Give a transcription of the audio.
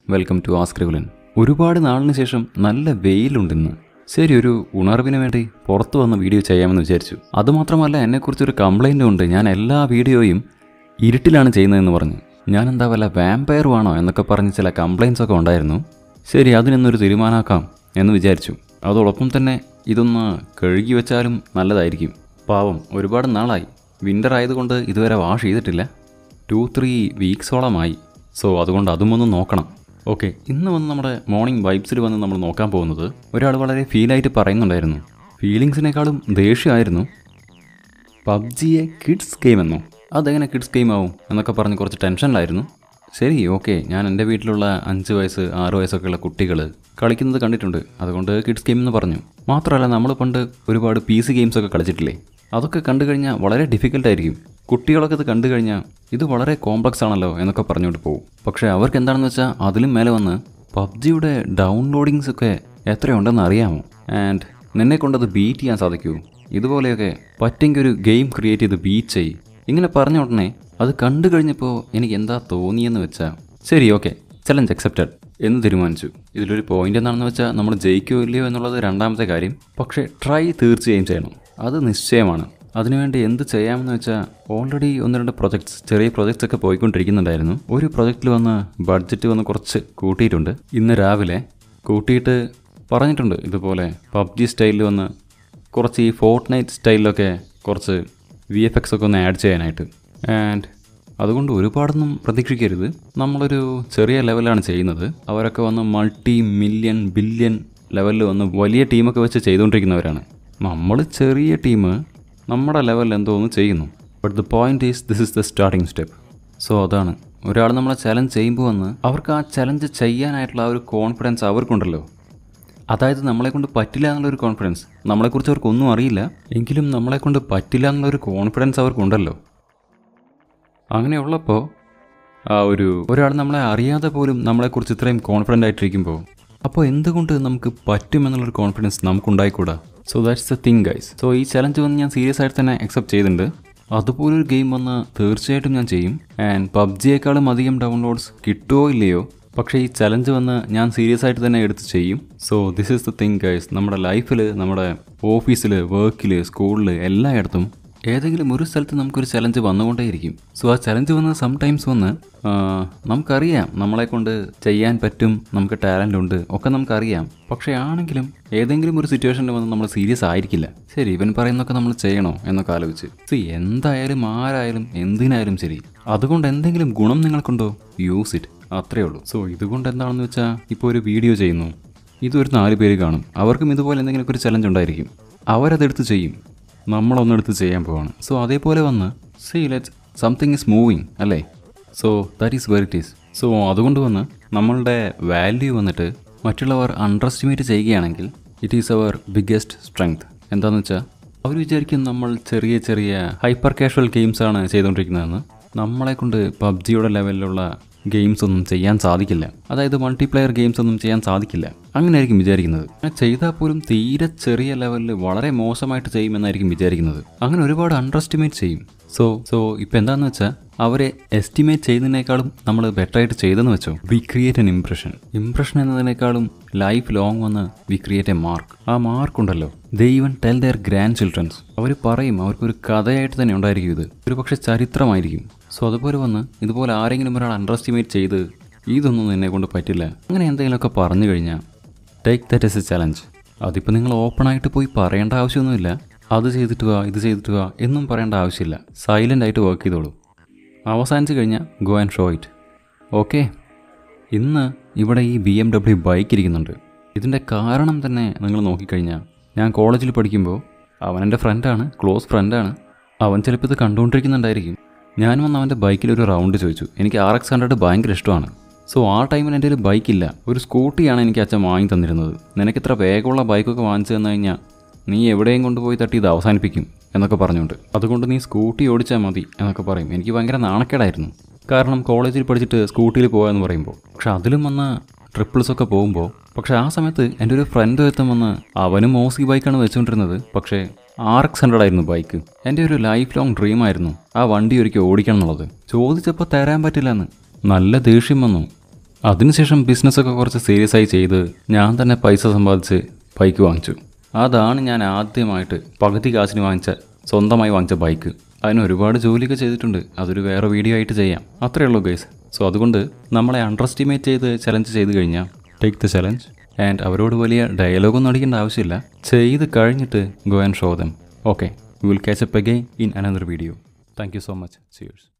welcome to ആസ്ക്രിവുലൻ ഒരുപാട് നാളിന് ശേഷം നല്ല വെയിലുണ്ടെന്ന് ശരി ഒരു ഉണർവിന് വേണ്ടി പുറത്തു വന്ന വീഡിയോ ചെയ്യാമെന്ന് വിചാരിച്ചു അതുമാത്രമല്ല എന്നെക്കുറിച്ചൊരു കംപ്ലൈൻറ്റും ഉണ്ട് ഞാൻ എല്ലാ വീഡിയോയും ഇരുട്ടിലാണ് ചെയ്യുന്നതെന്ന് പറഞ്ഞു ഞാൻ എന്താ വല്ല വാമ്പയറുമാണോ എന്നൊക്കെ പറഞ്ഞ് ചില കംപ്ലൈൻസ് ഒക്കെ ഉണ്ടായിരുന്നു ശരി അതിനൊന്നൊരു തീരുമാനമാക്കാം എന്ന് വിചാരിച്ചു അതോടൊപ്പം തന്നെ ഇതൊന്ന് കഴുകി വെച്ചാലും നല്ലതായിരിക്കും പാവം ഒരുപാട് നാളായി വിൻ്റർ ആയതുകൊണ്ട് ഇതുവരെ വാഷ് ചെയ്തിട്ടില്ല ടു ത്രീ വീക്സോളമായി സോ അതുകൊണ്ട് അതും ഒന്ന് നോക്കണം ഓക്കെ ഇന്ന് വന്ന് നമ്മുടെ മോർണിംഗ് വൈബ്സിൽ വന്ന് നമ്മൾ നോക്കാൻ പോകുന്നത് ഒരാൾ വളരെ ഫീലായിട്ട് പറയുന്നുണ്ടായിരുന്നു ഫീലിങ്സിനേക്കാളും ദേഷ്യമായിരുന്നു പബ്ജിയെ കിഡ്സ് ഗെയിം എന്നോ അതെങ്ങനെ കിഡ്സ് ഗെയിം ആവും എന്നൊക്കെ പറഞ്ഞ് കുറച്ച് ടെൻഷനിലായിരുന്നു ശരി ഓക്കെ ഞാൻ എൻ്റെ വീട്ടിലുള്ള അഞ്ച് വയസ്സ് ആറ് വയസ്സൊക്കെയുള്ള കുട്ടികൾ കളിക്കുന്നത് കണ്ടിട്ടുണ്ട് അതുകൊണ്ട് കിഡ്സ് ഗെയിം എന്ന് പറഞ്ഞു മാത്രമല്ല നമ്മൾ പണ്ട് ഒരുപാട് പി സി ഗെയിംസൊക്കെ കളിച്ചിട്ടില്ലേ അതൊക്കെ കണ്ടു കഴിഞ്ഞാൽ വളരെ ഡിഫിക്കൽട്ടായിരിക്കും കുട്ടികളൊക്കെ ഇത് കണ്ടു കഴിഞ്ഞാൽ ഇത് വളരെ കോംപ്ലക്സ് ആണല്ലോ എന്നൊക്കെ പറഞ്ഞുകൊണ്ട് പോകും പക്ഷേ അവർക്ക് എന്താണെന്ന് വെച്ചാൽ അതിലും മേലെ വന്ന് പബ്ജിയുടെ ഡൗൺലോഡിങ്സ് ഒക്കെ എത്രയുണ്ടെന്ന് അറിയാമോ ആൻഡ് നിന്നെ കൊണ്ടത് ബീറ്റ് ചെയ്യാൻ സാധിക്കൂ ഇതുപോലെയൊക്കെ പറ്റെങ്കിൽ ഒരു ഗെയിം ക്രിയേറ്റ് ചെയ്ത് ബീറ്റ് ചെയ് ഇങ്ങനെ പറഞ്ഞ ഉടനെ അത് കണ്ടു കഴിഞ്ഞപ്പോൾ എനിക്ക് എന്താ തോന്നിയെന്ന് വെച്ചാൽ ശരി ഓക്കെ ചലഞ്ച് അക്സെപ്റ്റഡ് എന്ന് തീരുമാനിച്ചു ഇതിലൊരു പോയിന്റ് എന്താണെന്ന് വെച്ചാൽ നമ്മൾ ജയിക്കുകയോ ഇല്ലയോ എന്നുള്ളത് രണ്ടാമത്തെ കാര്യം പക്ഷേ ട്രൈ തീർച്ചയായും ചെയ്യണം അത് നിശ്ചയമാണ് അതിനുവേണ്ടി എന്ത് ചെയ്യാമെന്ന് വെച്ചാൽ ഓൾറെഡി ഒന്ന് രണ്ട് പ്രൊജക്ട്സ് ചെറിയ പ്രൊജക്ട്സ് ഒക്കെ പോയിക്കൊണ്ടിരിക്കുന്നുണ്ടായിരുന്നു ഒരു പ്രൊജക്റ്റിൽ വന്ന് ബഡ്ജറ്റ് വന്ന് കുറച്ച് കൂട്ടിയിട്ടുണ്ട് ഇന്ന് രാവിലെ കൂട്ടിയിട്ട് പറഞ്ഞിട്ടുണ്ട് ഇതുപോലെ പബ്ജി സ്റ്റൈലിൽ വന്ന് കുറച്ച് ഈ ഫോർട്ട് നൈറ്റ് സ്റ്റൈലിലൊക്കെ കുറച്ച് വി എഫ് എക്സ് ഒക്കെ ഒന്ന് ആഡ് ചെയ്യാനായിട്ട് ആൻഡ് അതുകൊണ്ട് ഒരുപാടൊന്നും പ്രതീക്ഷിക്കരുത് നമ്മളൊരു ചെറിയ ലെവലാണ് ചെയ്യുന്നത് അവരൊക്കെ വന്ന് മൾട്ടി മില്യൺ ബില്യൺ ലെവലിൽ വന്ന് വലിയ ടീമൊക്കെ വെച്ച് ചെയ്തുകൊണ്ടിരിക്കുന്നവരാണ് നമ്മൾ ചെറിയ ടീം നമ്മുടെ ലെവലിൽ എന്തോ ഒന്ന് ചെയ്യുന്നു but the point is this is the starting step so അതാണ് ഒരാൾ നമ്മളെ ചലഞ്ച് ചെയ്യുമ്പോൾ വന്ന് അവർക്ക് ആ ചലഞ്ച് ചെയ്യാനായിട്ടുള്ള ആ ഒരു കോൺഫിഡൻസ് അവർക്കുണ്ടല്ലോ അതായത് നമ്മളെ കൊണ്ട് പറ്റില്ല എന്നുള്ളൊരു കോൺഫിഡൻസ് നമ്മളെക്കുറിച്ച് അവർക്കൊന്നും അറിയില്ല എങ്കിലും നമ്മളെ കൊണ്ട് പറ്റില്ല എന്നുള്ളൊരു കോൺഫിഡൻസ് അവർക്കുണ്ടല്ലോ അങ്ങനെയുള്ളപ്പോൾ ആ ഒരു ഒരാൾ നമ്മളെ അറിയാതെ പോലും നമ്മളെക്കുറിച്ച് ഇത്രയും കോൺഫിഡൻ്റ് ആയിട്ടിരിക്കുമ്പോൾ അപ്പോൾ എന്തുകൊണ്ട് നമുക്ക് പറ്റുമെന്നുള്ളൊരു കോൺഫിഡൻസ് നമുക്കുണ്ടായിക്കൂടാ so that's the thing guys so ഈ ചലഞ്ച് വന്ന് ഞാൻ സീരിയസ് ആയിട്ട് തന്നെ അക്സെപ്റ്റ് ചെയ്തിട്ടുണ്ട് അതുപോലൊരു ഗെയിം വന്ന് തീർച്ചയായിട്ടും ഞാൻ ചെയ്യും ആൻഡ് പബ്ജിയേക്കാളും അധികം ഡൗൺലോഡ്സ് കിട്ടുമോ ഇല്ലയോ പക്ഷേ ഈ ചലഞ്ച് വന്ന് ഞാൻ സീരിയസ് ആയിട്ട് തന്നെ എടുത്ത് ചെയ്യും so this is the thing guys നമ്മുടെ ലൈഫിൽ നമ്മുടെ ഓഫീസിൽ വർക്കിൽ സ്കൂളിൽ എല്ലായിടത്തും ഏതെങ്കിലും ഒരു സ്ഥലത്ത് നമുക്കൊരു ചലഞ്ച് വന്നുകൊണ്ടേയിരിക്കും സോ ആ ചലഞ്ച് വന്ന് സംടൈംസ് വന്ന് ആ, നമുക്കറിയാം നമ്മളെ കൊണ്ട് ചെയ്യാൻ പറ്റും നമുക്ക് ടാലൻ്റ് ഉണ്ട് ഒക്കെ നമുക്കറിയാം പക്ഷേ ആണെങ്കിലും ഏതെങ്കിലും ഒരു സിറ്റുവേഷനിൽ വന്ന് നമ്മൾ സീരിയസ് ആയിരിക്കില്ല ശരി ഇവൻ പറയുന്നൊക്കെ നമ്മൾ ചെയ്യണോ എന്നൊക്കെ ആലോചിച്ച് സി എന്തായാലും ആരായാലും എന്തിനായാലും ശരി അതുകൊണ്ട് എന്തെങ്കിലും ഗുണം നിങ്ങൾക്കുണ്ടോ യൂസ് ഇറ്റ് അത്രേ ഉള്ളൂ സോ ഇതുകൊണ്ട് എന്താണെന്ന് വെച്ചാൽ ഇപ്പോൾ ഒരു വീഡിയോ ചെയ്യുന്നു ഇതൊരു നാല് പേര് കാണും അവർക്കും ഇതുപോലെ എന്തെങ്കിലുമൊക്കെ ഒരു ചലഞ്ച് ഉണ്ടായിരിക്കും അവരതെടുത്ത് ചെയ്യും നമ്മളൊന്നെടുത്ത് ചെയ്യാൻ പോവാണ് സോ അതേപോലെ വന്ന് see let something is moving അല്ലേ so that is where it is so അതുകൊണ്ട് വന്ന് നമ്മളുടെ വാല്യൂ വന്നിട്ട് മറ്റുള്ളവർ അണ്ടർ എസ്റ്റിമേറ്റ് ചെയ്യുകയാണെങ്കിൽ ഇറ്റ് ഈസ് അവർ ബിഗ്ഗസ്റ്റ് സ്ട്രെങ്ത് എന്താണെന്ന് വെച്ചാൽ അവർ വിചാരിക്കും നമ്മൾ ചെറിയ ചെറിയ ഹൈപ്പർ കാഷ്വൽ ഗെയിംസ് ആണ് ചെയ്തുകൊണ്ടിരിക്കുന്നതെന്ന് നമ്മളെ കൊണ്ട് പബ്ജിയുടെ ലെവലിലുള്ള ഗെയിംസ് ഒന്നും ചെയ്യാൻ സാധിക്കില്ല അതായത് മൾട്ടിപ്ലെയർ ഗെയിംസ് ഒന്നും ചെയ്യാൻ സാധിക്കില്ല അങ്ങനെയായിരിക്കും വിചാരിക്കുന്നത് അങ്ങനെ ചെയ്താൽ പോലും തീരെ ചെറിയ ലെവലിൽ വളരെ മോശമായിട്ട് ചെയ്യുമെന്നായിരിക്കും വിചാരിക്കുന്നത് അങ്ങനെ ഒരുപാട് അണ്ടർ എസ്റ്റിമേറ്റ് ചെയ്യും സോ സോ ഇപ്പം എന്താന്ന് വെച്ചാൽ അവരെ എസ്റ്റിമേറ്റ് ചെയ്യുന്നതിനേക്കാളും നമ്മൾ ബെറ്റർ ആയിട്ട് ചെയ്തെന്ന് വെച്ചോ we create an impression impression എന്നതിനേക്കാളും ലൈഫ് ലോങ് വന്ന് വി ക്രിയേറ്റ് എ മാർക്ക് ആ മാർക്ക് ഉണ്ടല്ലോ they even tell their grand childrens അവർ പറയും അവർക്കൊരു കഥയായിട്ട് തന്നെ ഉണ്ടായിരിക്കും ഇത് ഒരു പക്ഷേ ചരിത്രമായിരിക്കും സോ അതുപോലെ വന്ന് ഇതുപോലെ ആരെങ്കിലും ഒരാൾ അണ്ടർ എസ്റ്റിമേറ്റ് ചെയ്ത് ഇതൊന്നും എന്നെ കൊണ്ട് പറ്റില്ല അങ്ങനെ എന്തെങ്കിലുമൊക്കെ പറഞ്ഞു കഴിഞ്ഞാൽ take that as a challenge അതിപ്പോൾ നിങ്ങൾ ഓപ്പണായിട്ട് പോയി പറയേണ്ട ആവശ്യമൊന്നുമില്ല അത് ചെയ്തിട്ട് വാ ഇത് ചെയ്തിട്ട് വാ എന്നും പറയേണ്ട ആവശ്യമില്ല സൈലൻ്റ് ആയിട്ട് വർക്ക് ചെയ്തോളൂ അവസാനിച്ച് കഴിഞ്ഞാൽ go and show it okay ഇന്ന് ഇവിടെ ഈ ബി എം ഡബ്ല്യു ബൈക്ക് ഇരിക്കുന്നുണ്ട് ഇതിൻ്റെ കാരണം തന്നെ നിങ്ങൾ നോക്കിക്കഴിഞ്ഞാൽ ഞാൻ കോളേജിൽ പഠിക്കുമ്പോൾ അവൻ എൻ്റെ ഫ്രണ്ടാണ് ക്ലോസ് ഫ്രണ്ടാണ് അവൻ ചിലപ്പോൾ ഇത് കണ്ടുകൊണ്ടിരിക്കുന്നുണ്ടായിരിക്കും ഞാൻ വന്ന് അവൻ്റെ ബൈക്കിൽ ഒരു റൗണ്ട് ചോദിച്ചു എനിക്ക് ആർ എക്സ് ഹൺഡ്രഡ് ഭയങ്കര ഇഷ്ടമാണ് സോ ആ ടൈമിൽ എൻ്റെ ഒരു ബൈക്കില്ല ഒരു സ്കൂട്ടിയാണ് എനിക്ക് അച്ഛൻ വാങ്ങി തന്നിരുന്നത് നിനക്ക് ഇത്ര വേഗമുള്ള ബൈക്കൊക്കെ വാങ്ങിച്ചു തന്നു കഴിഞ്ഞാൽ നീ എവിടെയും കൊണ്ടുപോയി തട്ടി ഇത് അവസാനിപ്പിക്കും എന്നൊക്കെ പറഞ്ഞുകൊണ്ട് അതുകൊണ്ട് നീ സ്കൂട്ടി ഓടിച്ചാൽ മതി എന്നൊക്കെ പറയും എനിക്ക് ഭയങ്കര നാണക്കേടായിരുന്നു കാരണം കോളേജിൽ പഠിച്ചിട്ട് സ്കൂട്ടിയിൽ പോകാമെന്ന് പറയുമ്പോൾ പക്ഷെ അതിലും വന്ന ട്രിപ്പിൾസ് ഒക്കെ പോകുമ്പോൾ പക്ഷെ ആ സമയത്ത് എൻ്റെ ഒരു ഫ്രണ്ട് എത്തും വന്ന് അവനും മോസി ബൈക്കാണ് വെച്ചുകൊണ്ടിരുന്നത് പക്ഷേ ആർ എക്സ് ഹൺഡ്രഡ് ആയിരുന്നു ബൈക്ക് എൻ്റെ ഒരു ലൈഫ് ലോങ് ഡ്രീം ആയിരുന്നു ആ വണ്ടി ഒരിക്കൽ ഓടിക്കണം എന്നുള്ളത് ചോദിച്ചപ്പോൾ തരാൻ പറ്റില്ലെന്ന് നല്ല ദേഷ്യം വന്നു അതിനുശേഷം ബിസിനസ്സൊക്കെ കുറച്ച് സീരിയസ് ആയി ചെയ്ത് ഞാൻ തന്നെ പൈസ സമ്പാദിച്ച് ബൈക്ക് വാങ്ങിച്ചു അതാണ് ഞാൻ ആദ്യമായിട്ട് പകുതി കാശിന് വാങ്ങിച്ച സ്വന്തമായി വാങ്ങിച്ച ബൈക്ക് അതിന് ഒരുപാട് ജോലിയൊക്കെ ചെയ്തിട്ടുണ്ട് അതൊരു വേറെ വീഡിയോ ആയിട്ട് ചെയ്യാം അത്രേ ഉള്ളൂ ഗൈസ് സോ അതുകൊണ്ട് നമ്മളെ അണ്ടർ എസ്റ്റിമേറ്റ് ചെയ്ത് ചലഞ്ച് ചെയ്ത് കഴിഞ്ഞാൽ ടേക്ക് ദ ചലഞ്ച് ആൻഡ് അവരോട് വലിയ ഡയലോഗൊന്നും അടിക്കേണ്ട ആവശ്യമില്ല ചെയ്ത് കഴിഞ്ഞിട്ട് go and show them okay will catch up again in another video thank you so much cheers